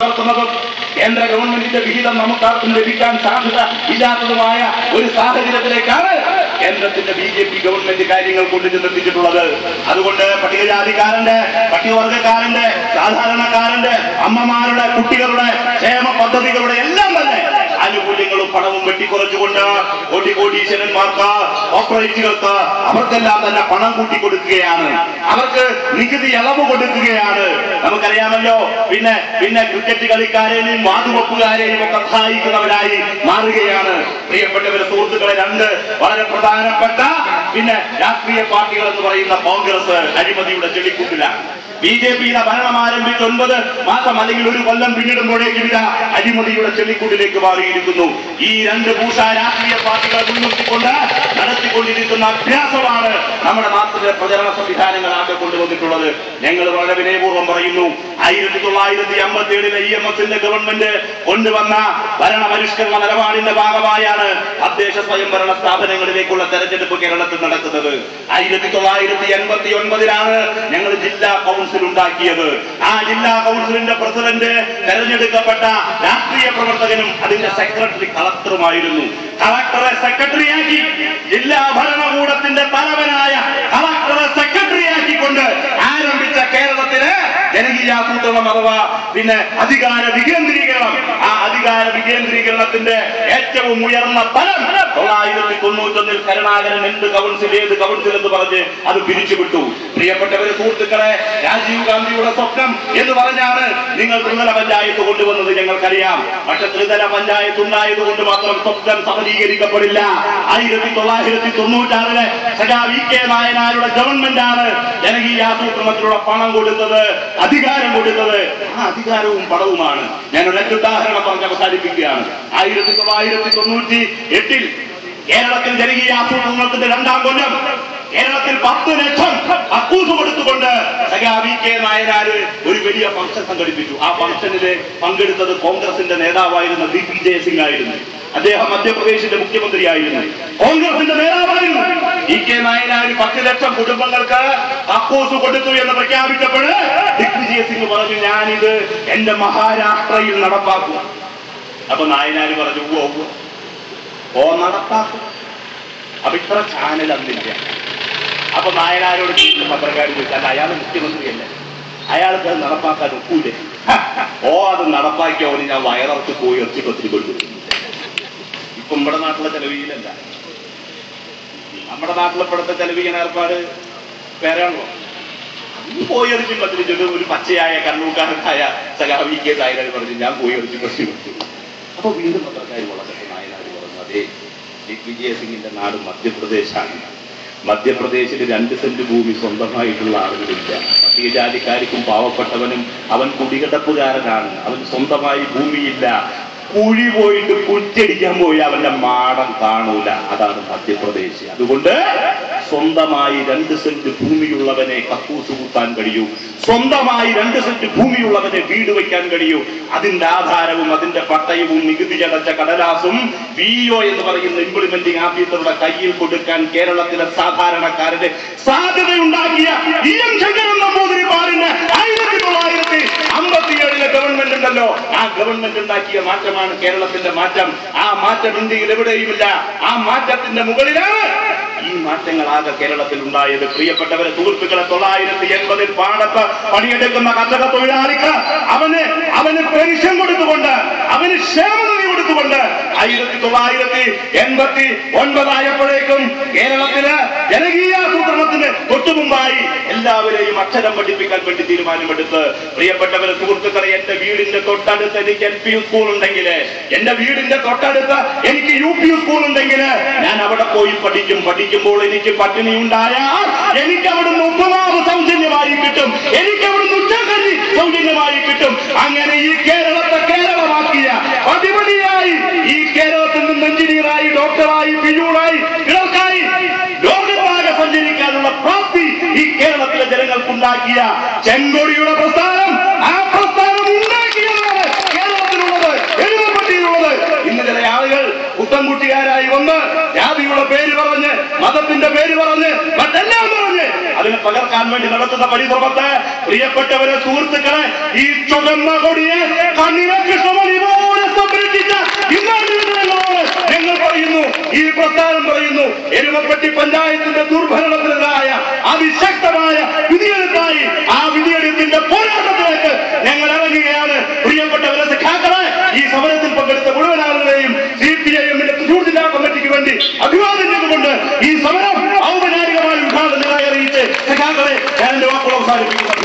ഉയർത്തുന്നതും കേന്ദ്ര ഗവൺമെന്റിന്റെ വിഹിതം നമുക്കാർക്കും ലഭിക്കാൻ സാധ്യത ഇല്ലാത്തതുമായ ഒരു സാഹചര്യത്തിലേക്കാണ് കേന്ദ്രത്തിന്റെ ബി ജെ പി ഗവൺമെന്റ് കാര്യങ്ങൾ കൊണ്ടുചെന്നെത്തിച്ചിട്ടുള്ളത് അതുകൊണ്ട് പട്ടികജാതിക്കാരന്റെ പട്ടികവർഗക്കാരന്റെ സാധാരണക്കാരന്റെ അമ്മമാരുടെ കുട്ടികളുടെ ക്ഷേമ പദ്ധതികളുടെ എല്ലാം തന്നെ ആനുകൂല്യങ്ങളും പണവും വെട്ടിക്കുറച്ചുകൊണ്ട് കോടി കോടീശ്വരന്മാർക്ക് കോർപ്പറേറ്റുകൾക്ക് അവർക്കെല്ലാം തന്നെ പണം കൂട്ടി കൊടുക്കുകയാണ് അവർക്ക് നികുതി ഇളവ് കൊടുക്കുകയാണ് നമുക്കറിയാമല്ലോ പിന്നെ പിന്നെ ക്രിക്കറ്റ് കളിക്കാരെയും വാതുവെപ്പുകാരെയും ഒക്കെ സഹായിക്കുന്നവരായി മാറുകയാണ് പ്രിയപ്പെട്ടവരെ സുഹൃത്തുക്കളെ രണ്ട് വളരെ പ്രധാനപ്പെട്ട പിന്നെ രാഷ്ട്രീയ പാർട്ടികൾ എന്ന് പറയുന്ന കോൺഗ്രസ് അഴിമതിയുടെ ചെളിക്കൂട്ടിലാണ് ബി ജെ പിയുടെ ഭരണം ആരംഭിച്ച് ഒൻപത് മാസം അല്ലെങ്കിൽ ഒരു കൊല്ലം പിന്നിടുമ്പോഴേക്കും ഇതാ അഴിമതിയുടെ ചെളിക്കൂട്ടിലേക്ക് മാറിയിരിക്കുന്നു ഈ രണ്ട് ഭൂഷ രാഷ്ട്രീയ പാർട്ടികളെ മുൻനിർത്തിക്കൊണ്ട് നടത്തിക്കൊണ്ടിരിക്കുന്ന അഭ്യാസമാണ് നമ്മുടെ നാട്ടിലെ പ്രചരണ സംവിധാനങ്ങളാകെ കൊണ്ടുവന്നിട്ടുള്ളത് ഞങ്ങൾ വളരെ വിനയപൂർവ്വം പറയുന്നു ആയിരത്തി തൊള്ളായിരത്തി അമ്പത്തി ഏഴിലെ ഇ എം എസിന്റെ ഗവൺമെന്റ് കൊണ്ടുവന്ന ഭരണപരിഷ്കരണ നിലപാടിന്റെ ഭാഗമായാണ് തദ്ദേശ സ്വയംഭരണ സ്ഥാപനങ്ങളിലേക്കുള്ള തെരഞ്ഞെടുപ്പ് കേരളത്തിൽ നടക്കുന്നത് ആയിരത്തി തൊള്ളായിരത്തി എൺപത്തി ഒൻപതിലാണ് ഞങ്ങൾ ജില്ലാ കൗൺസിൽ ഉണ്ടാക്കിയത് ആ ജില്ലാ കൗൺസിലിന്റെ പ്രസിഡന്റ് തെരഞ്ഞെടുക്കപ്പെട്ട രാഷ്ട്രീയ പ്രവർത്തകനും അതിന്റെ സെക്രട്ടറി കളക്ടറുമായിരുന്നു കളക്ടറെ സെക്രട്ടറിയാക്കി ജില്ലാ ഭരണകൂടത്തിന്റെ തലവനായ കളക്ടറെ സെക്രട്ടറിയാക്കിക്കൊണ്ട് ആരംഭിച്ച കേരളത്തിലെ ജനകീയാസൂത്രണം അഥവാ പിന്നെ അധികാര വികേന്ദ്രീകരണം ആ അധികാര വികേന്ദ്രീകരണത്തിന്റെ ഏറ്റവും ഉയർന്ന ഫലം തൊള്ളായിരത്തി തൊണ്ണൂറ്റൊന്നിൽ കരുണാകരൻ എന്ത് കൗൺസിൽ ഏത് കൗൺസിൽ എന്ന് പറഞ്ഞ് അത് പിരിച്ചുവിട്ടു പ്രിയപ്പെട്ടവരെ സുഹൃത്തുക്കളെ രാജീവ് ഗാന്ധിയുടെ സ്വപ്നം എന്ന് പറഞ്ഞാണ് നിങ്ങൾ ത്രിതല പഞ്ചായത്ത് കൊണ്ടുവന്നത് ഞങ്ങൾക്കറിയാം പക്ഷെ ത്രിതല പഞ്ചായത്ത് ഉണ്ടായത് കൊണ്ട് മാത്രം സ്വപ്നം സഫലീകരിക്കപ്പെടില്ല ആയിരത്തി തൊള്ളായിരത്തി തൊണ്ണൂറ്റാറിലെ സഖാ വി കെ നായനാരുടെ ഗവൺമെന്റാണ് ജനകീയാസൂത്രണത്തിലൂടെ പണം കൊടുത്തത് അധികാരം കൊടുത്തത് ആ അധികാരവും പണവുമാണ് ഞാൻ ഒരൊറ്റ ഉദാഹരണം പറഞ്ഞ് അവസാനിപ്പിക്കുകയാണ് ആയിരത്തി തൊള്ളായിരത്തി തൊണ്ണൂറ്റി എട്ടിൽ കേരളത്തിൽ ജനകീയാസൂത്രണത്തിന്റെ രണ്ടാം കൊല്ലം കേരളത്തിൽ പത്ത് ലക്ഷം അക്കൂസ് കൊടുത്തുകൊണ്ട് സഖാ വി കെ നായനാര് ഒരു വലിയ ഫംഗ്ഷൻ സംഘടിപ്പിച്ചു ആ ഫംഗ്ഷനിൽ പങ്കെടുത്തത് കോൺഗ്രസിന്റെ നേതാവായിരുന്ന ദിഗ്വിജയ് സിംഗ് ആയിരുന്നു അദ്ദേഹം മധ്യപ്രദേശിന്റെ മുഖ്യമന്ത്രിയായിരുന്നു കോൺഗ്രസിന്റെ നേതാവായിരുന്നു ഇ കെ നായനാര് പത്ത് ലക്ഷം കുടുംബങ്ങൾക്ക് അക്കൂസ് കൊടുത്തു എന്ന് പ്രഖ്യാപിച്ചപ്പോൾ ദിഗ്വിജയ് സിംഗ് പറഞ്ഞു ഞാനിത് എന്റെ മഹാരാഷ്ട്രയിൽ നടപ്പാക്കും അപ്പൊ നായനാര് പറഞ്ഞു "ഉവ്വ് ഉവ്വ്. ഓ നടപ്പാക്കും അപ്പൊ ഇത്ര ചാനൽ അന്നില്ല അപ്പൊ നായനാരോട് ചോദിച്ച പത്രക്കാർ ചോദിച്ചാൽ അയാൾ മുഖ്യമന്ത്രിയല്ലേ അയാൾക്ക് അത് നടപ്പാക്കാൻ ഒക്കൂലേ ഓ അത് നടപ്പാക്കിയവന് ഞാൻ വയറർക്ക് പോയി ഇറച്ചി പത്തിരി കൊടുത്തു ഇപ്പൊ നമ്മുടെ നാട്ടിലെ ചെലവിയിലല്ല നമ്മുടെ നാട്ടിലെ ഇപ്പോഴത്തെ ചെലവിക്കുന്ന ഏർപ്പാട് പേരാണല്ലോ നീ പോയി എറിച്ചും പത്തിരിച്ചത് ഒരു പച്ചയായ കണ്ണൂക്കാരനായ സഖാവി കെ നായനാർ പറഞ്ഞു ഞാൻ പോയി എറിച്ചു പത്തിരി കൊടുത്തു അപ്പൊ വീണ്ടും പത്രക്കാർ വളരെ നായനാർ പറഞ്ഞു അതെ ദിഗ്വിജയ സിംഗിന്റെ നാട് മധ്യപ്രദേശാണ് മധ്യപ്രദേശിൽ രണ്ട് സെന്റ് ഭൂമി സ്വന്തമായിട്ടുള്ള ആളുകളില്ല പട്ടികജാതിക്കാർക്കും പാവപ്പെട്ടവനും അവൻ കുടികിടപ്പുകാരനാണ് അവൻ സ്വന്തമായി ഭൂമിയില്ല കുഴി പോയിട്ട് കുറ്റടിക്കാൻ പോയി അവന്റെ മാടം കാണൂല അതാണ് മധ്യപ്രദേശ് അതുകൊണ്ട് സ്വന്തമായി രണ്ട് സെന്റ് ഭൂമിയുള്ളവനെ കക്കൂസ് കൂട്ടാൻ കഴിയൂ സ്വന്തമായി രണ്ട് സെന്റ് ഭൂമിയുള്ളവനെ വീട് വയ്ക്കാൻ കഴിയൂ അതിന്റെ ആധാരവും അതിന്റെ പട്ടയവും നികുതി ചടച്ച കടലാസും വി ഒ എന്ന് പറയുന്ന ഇംപ്ലിമെന്റിംഗ് ഓഫീസറുടെ കയ്യിൽ കൊടുക്കാൻ കേരളത്തിലെ സാധാരണക്കാരന് സാധ്യതയുണ്ടാക്കിയ ഇ എം ശങ്കരൻ നമ്പൂതിരിപ്പാടിന് ആയിരത്തി തൊള്ളായിരത്തി അമ്പത്തിയേഴിലെ ഗവൺമെന്റ് ഉണ്ടല്ലോ ആ ഗവൺമെന്റ് ഉണ്ടാക്കിയ മാറ്റമാണ് കേരളത്തിന്റെ മാറ്റം ആ മാറ്റം ഇന്ത്യയിൽ എവിടെയുമില്ല ആ മാറ്റത്തിന്റെ മുകളിലാണ് ഈ മാറ്റങ്ങളാകെ കേരളത്തിൽ ഉണ്ടായത് പ്രിയപ്പെട്ടവരെ സുഹൃത്തുക്കളെ തൊള്ളായിരത്തി എൺപതിൽ പാടത്ത് പണിയെടുക്കുന്ന കർഷക തൊഴിലാളിക്ക് അവന് അവന് പെൻഷൻ കൊടുത്തുകൊണ്ട് അവന് ക്ഷേമനിധി കൊടുത്തുകൊണ്ട് ആയിരത്തി തൊള്ളായിരത്തി എൺപത്തി ഒൻപതായപ്പോഴേക്കും കേരളത്തില് ജനകീയാസൂത്രണത്തിന് തൊട്ടുമുമ്പായി എല്ലാവരെയും അക്ഷരം പഠിപ്പിക്കാൻ വേണ്ടി തീരുമാനമെടുത്ത് പ്രിയപ്പെട്ടവരെ സുഹൃത്തുക്കളെ എന്റെ വീടിന്റെ തൊട്ടടുത്ത് എനിക്ക് എൽ പി സ്കൂൾ ഉണ്ടെങ്കിൽ എന്റെ വീടിന്റെ തൊട്ടടുത്ത് എനിക്ക് യു പി സ്കൂൾ ഉണ്ടെങ്കിൽ ഞാൻ അവിടെ പോയി പഠിക്കും പഠിക്കുമ്പോൾ എനിക്ക് പട്ടിണി ഉണ്ടായാൽ എനിക്ക് അവിടുന്ന് ഉപ്പമാവ് സൗജന്യമായി കിട്ടും എനിക്ക് അവിടുന്ന് ഉച്ചക്കഞ്ഞി സൗജന്യമായി കിട്ടും അങ്ങനെ ഈ കേരളത്തെ കേരളമാക്കിയ പതിപടിയായി ഈ കേരളത്തിൽ നിന്ന് എഞ്ചിനീയറായി ഡോക്ടറായി പിയൂണായി ക്ലർക്കായി ലോകത്താകെ സഞ്ചരിക്കാനുള്ള പ്രാപ്തി ഈ കേരളത്തിലെ ജനങ്ങൾക്കുണ്ടാക്കിയ ചെങ്കൊടിയുടെ പ്രസ്ഥാനം ആ പ്രസ്ഥാനം ഉണ്ടാക്കിയതാണ് കേരളത്തിലുള്ളത് എഴുതപ്പെട്ടിട്ടുള്ളത് ഇന്ന് ചില ആളുകൾ പുത്തൻകുട്ടികാരായി വന്ന് ജാതിയുടെ പേര് പറഞ്ഞ് മതത്തിന്റെ പേര് പറഞ്ഞ് മറ്റെല്ലാം പറഞ്ഞ് അതിനെ പകർക്കാൻ വേണ്ടി നടത്തുന്ന പരിശ്രമത്തെ പ്രിയപ്പെട്ടവരെ സുഹൃത്തുക്കളെ ഈ ചുവന്ന കൊടിയെ കണ്ണി പറയുന്നു എരുമപ്പെട്ടി പഞ്ചായത്തിന്റെ ദുർഭരണത്തിനെതിരായ അതിശക്തമായ വിധിയെടുപ്പായി ആ വിധിയെടുപ്പിന്റെ പോരാട്ടത്തിലേക്ക് ഞങ്ങൾ ഇറങ്ങുകയാണ് പ്രിയപ്പെട്ടവരെ സഖാക്കളെ ഈ സമരത്തിൽ പങ്കെടുത്ത മുഴുവൻ ആളുകളെയും സി പി ഐ എമ്മിന്റെ തൃശൂർ ജില്ലാ കമ്മിറ്റിക്ക് വേണ്ടി അഭിവാദ്യം ചെയ്തുകൊണ്ട് ഈ സമരം ഔപചാരികമായി ഉദ്ഘാടനം അറിയിച്ച് സഖാക്കളെ ഞാൻ എന്റെ വാക്കുകൾ അവസാനിപ്പിക്കുന്നു